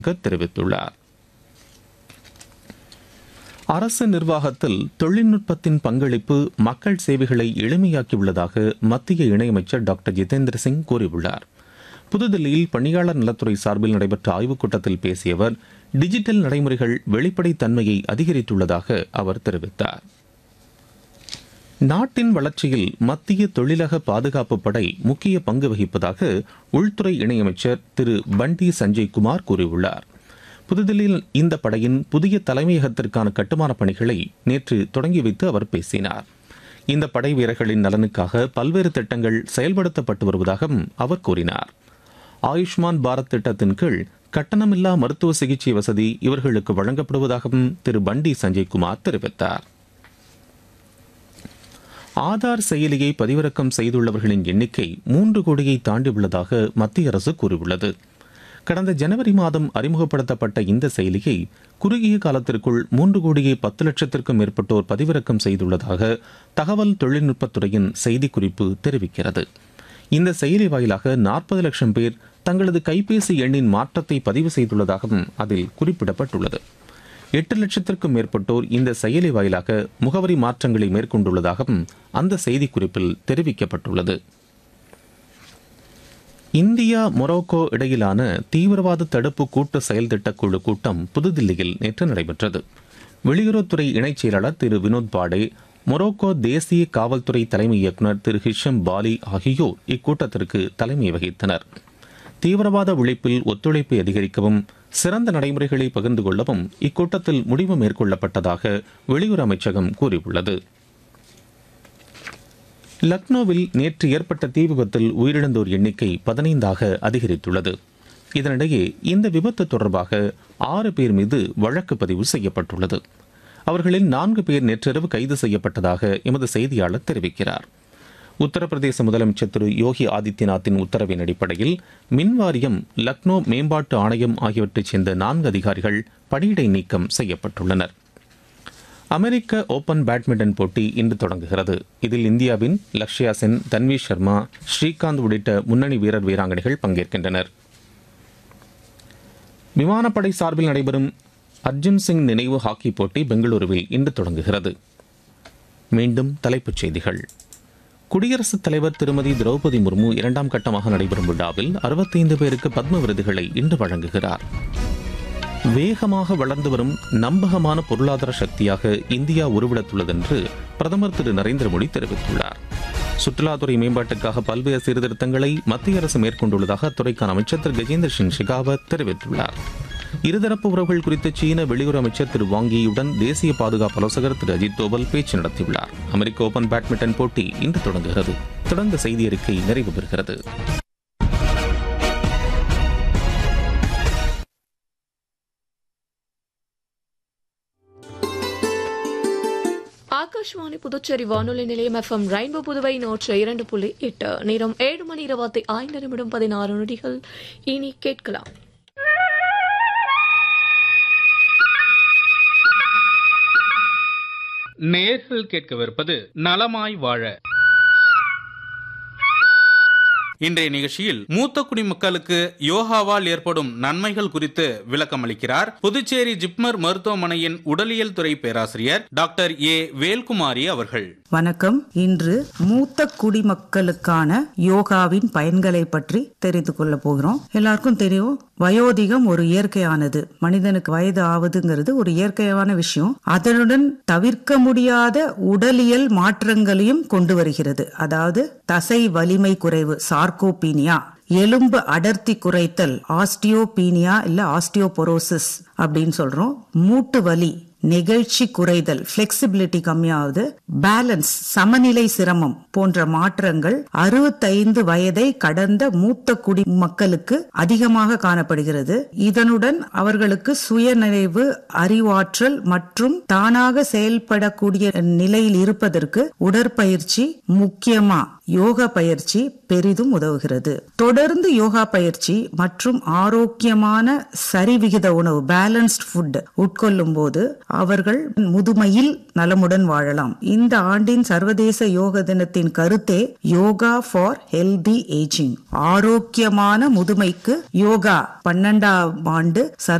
தெரிவித்துள்ளார் அரசு நிர்வாகத்தில் தொழில்நுட்பத்தின் பங்களிப்பு மக்கள் சேவைகளை எளிமையாக்கியுள்ளதாக மத்திய இணையமைச்சர் டாக்டர் ஜிதேந்திர சிங் கூறியுள்ளார் புதுதில்லியில் பணியாளர் நலத்துறை சார்பில் நடைபெற்ற ஆய்வுக் கூட்டத்தில் பேசிய அவர் டிஜிட்டல் நடைமுறைகள் வெளிப்படைத்தன்மையை அதிகரித்துள்ளதாக அவர் தெரிவித்தார் நாட்டின் வளர்ச்சியில் மத்திய தொழிலக பாதுகாப்பு படை முக்கிய பங்கு வகிப்பதாக உள்துறை இணையமைச்சர் திரு பண்டி சஞ்சய் குமார் கூறியுள்ளார் புதுதில்லியில் இந்த படையின் புதிய தலைமையகத்திற்கான கட்டுமான பணிகளை நேற்று தொடங்கி வைத்து அவர் பேசினார் இந்த படை வீரர்களின் நலனுக்காக பல்வேறு திட்டங்கள் செயல்படுத்தப்பட்டு வருவதாகவும் அவர் கூறினார் ஆயுஷ்மான் பாரத் திட்டத்தின் கீழ் கட்டணமில்லா மருத்துவ சிகிச்சை வசதி இவர்களுக்கு வழங்கப்படுவதாகவும் திரு பண்டி சஞ்சய் குமார் தெரிவித்தார் ஆதார் செயலியை பதிவிறக்கம் செய்துள்ளவர்களின் எண்ணிக்கை மூன்று கோடியை தாண்டியுள்ளதாக மத்திய அரசு கூறியுள்ளது கடந்த ஜனவரி மாதம் அறிமுகப்படுத்தப்பட்ட இந்த செயலியை குறுகிய காலத்திற்குள் மூன்று கோடியே பத்து லட்சத்திற்கும் மேற்பட்டோர் பதிவிறக்கம் செய்துள்ளதாக தகவல் தொழில்நுட்பத்துறையின் செய்திக்குறிப்பு தெரிவிக்கிறது இந்த செயலி வாயிலாக நாற்பது லட்சம் பேர் தங்களது கைபேசி எண்ணின் மாற்றத்தை பதிவு செய்துள்ளதாகவும் அதில் குறிப்பிடப்பட்டுள்ளது எட்டு லட்சத்திற்கும் மேற்பட்டோர் இந்த செயலி வாயிலாக முகவரி மாற்றங்களை மேற்கொண்டுள்ளதாகவும் அந்த செய்திக்குறிப்பில் தெரிவிக்கப்பட்டுள்ளது இந்தியா மொரோக்கோ இடையிலான தீவிரவாத தடுப்பு கூட்டு செயல் திட்டக் குழு கூட்டம் புதுதில்லியில் நேற்று நடைபெற்றது வெளியுறவுத்துறை இணைச் செயலாளர் திரு வினோத் பாடே மொரோக்கோ தேசிய காவல்துறை தலைமை இயக்குநர் திரு ஹிஷம் பாலி ஆகியோர் இக்கூட்டத்திற்கு தலைமை வகித்தனர் தீவிரவாத ஒழிப்பில் ஒத்துழைப்பை அதிகரிக்கவும் சிறந்த நடைமுறைகளை பகிர்ந்து கொள்ளவும் இக்கூட்டத்தில் முடிவு மேற்கொள்ளப்பட்டதாக வெளியுறவு அமைச்சகம் கூறியுள்ளது லக்னோவில் நேற்று ஏற்பட்ட தீ விபத்தில் உயிரிழந்தோர் எண்ணிக்கை பதினைந்தாக அதிகரித்துள்ளது இதனிடையே இந்த விபத்து தொடர்பாக ஆறு பேர் மீது வழக்கு பதிவு செய்யப்பட்டுள்ளது அவர்களில் நான்கு பேர் நேற்றிரவு கைது செய்யப்பட்டதாக எமது செய்தியாளர் தெரிவிக்கிறார் உத்தரப்பிரதேச முதலமைச்சர் திரு யோகி ஆதித்யநாத்தின் உத்தரவின் அடிப்படையில் மின் வாரியம் லக்னோ மேம்பாட்டு ஆணையம் ஆகியவற்றைச் சேர்ந்த நான்கு அதிகாரிகள் பணியிடை நீக்கம் செய்யப்பட்டுள்ளனர் அமெரிக்க ஓபன் பேட்மிண்டன் போட்டி இன்று தொடங்குகிறது இதில் இந்தியாவின் லக்ஷயா சென் தன்வி சர்மா ஸ்ரீகாந்த் உள்ளிட்ட முன்னணி வீரர் வீராங்கனைகள் பங்கேற்கின்றனர் விமானப்படை சார்பில் நடைபெறும் அர்ஜுன் சிங் நினைவு ஹாக்கி போட்டி பெங்களூருவில் இன்று தொடங்குகிறது மீண்டும் தலைப்புச் செய்திகள் குடியரசுத் தலைவர் திருமதி திரௌபதி முர்மு இரண்டாம் கட்டமாக நடைபெறும் விழாவில் அறுபத்தைந்து பேருக்கு பத்ம விருதுகளை இன்று வழங்குகிறார் வேகமாக வளர்ந்து வரும் நம்பகமான பொருளாதார சக்தியாக இந்தியா உருவெடுத்துள்ளது என்று பிரதமர் திரு நரேந்திர மோடி தெரிவித்துள்ளார் சுற்றுலாத்துறை மேம்பாட்டுக்காக பல்வேறு சீர்திருத்தங்களை மத்திய அரசு மேற்கொண்டுள்ளதாக அத்துறைக்கான அமைச்சர் திரு கஜேந்திர சிங் ஷெகாவத் தெரிவித்துள்ளார் இருதரப்பு உறவுகள் குறித்து சீன வெளியுறவு அமைச்சர் திரு வாங்கியுடன் தேசிய பாதுகாப்பு ஆலோசகர் திரு அஜித் தோவல் பேச்சு நடத்தியுள்ளார் அமெரிக்க ஓபன் பேட்மிண்டன் போட்டி இன்று தொடங்குகிறது தொடர்ந்த செய்தி அறிக்கை நிறைவு பெறுகிறது ஆகாஷ்வாணி புதுச்சேரி வானொலி நிலையம் எஃப்எம் ரெயின்போ புதுவை நூற்று இரண்டு புள்ளி எட்டு நேரம் ஏழு மணி இருபத்தி ஐந்து நிமிடம் பதினாறு நொடிகள் இனி கேட்கலாம் நேர்கள் கேட்கவிருப்பது நலமாய் வாழ இன்றைய நிகழ்ச்சியில் மூத்த குடிமக்களுக்கு யோகாவால் ஏற்படும் நன்மைகள் குறித்து விளக்கம் அளிக்கிறார் புதுச்சேரி ஜிப்மர் மருத்துவமனையின் உடலியல் துறை பேராசிரியர் டாக்டர் ஏ வேல்குமாரி அவர்கள் வணக்கம் இன்று மூத்த குடிமக்களுக்கான யோகாவின் பயன்களை பற்றி தெரிந்து கொள்ள போகிறோம் எல்லாருக்கும் தெரியும் வயோதிகம் ஒரு இயற்கையானது மனிதனுக்கு வயது ஆவதுங்கிறது ஒரு இயற்கையான விஷயம் அதனுடன் தவிர்க்க முடியாத உடலியல் மாற்றங்களையும் கொண்டு வருகிறது அதாவது தசை வலிமை குறைவு சார்கோபீனியா எலும்பு அடர்த்தி குறைத்தல் ஆஸ்டியோபீனியா இல்ல ஆஸ்டியோபொரோசிஸ் அப்படின்னு சொல்றோம் மூட்டு வலி நெகிழ்ச்சி குறைதல் பிளெக்சிபிலிட்டி கம்மியாவது பேலன்ஸ் சமநிலை சிரமம் போன்ற மாற்றங்கள் அறுபத்தைந்து வயதை கடந்த மூத்த குடிமக்களுக்கு அதிகமாக காணப்படுகிறது இதனுடன் அவர்களுக்கு சுயநினைவு அறிவாற்றல் மற்றும் தானாக செயல்படக்கூடிய நிலையில் இருப்பதற்கு உடற்பயிற்சி முக்கியமா யோகா பயிற்சி பெரிதும் உதவுகிறது தொடர்ந்து யோகா பயிற்சி மற்றும் ஆரோக்கியமான சரிவிகித உணவு பேலன்ஸ்ட் ஃபுட் உட்கொள்ளும் போது அவர்கள் முதுமையில் நலமுடன் வாழலாம் இந்த ஆண்டின் சர்வதேச யோக தினத்தின் கருத்தே யோகா ஃபார் ஹெல்தி ஏஜிங் ஆரோக்கியமான முதுமைக்கு யோகா பன்னெண்டாம் ஆண்டு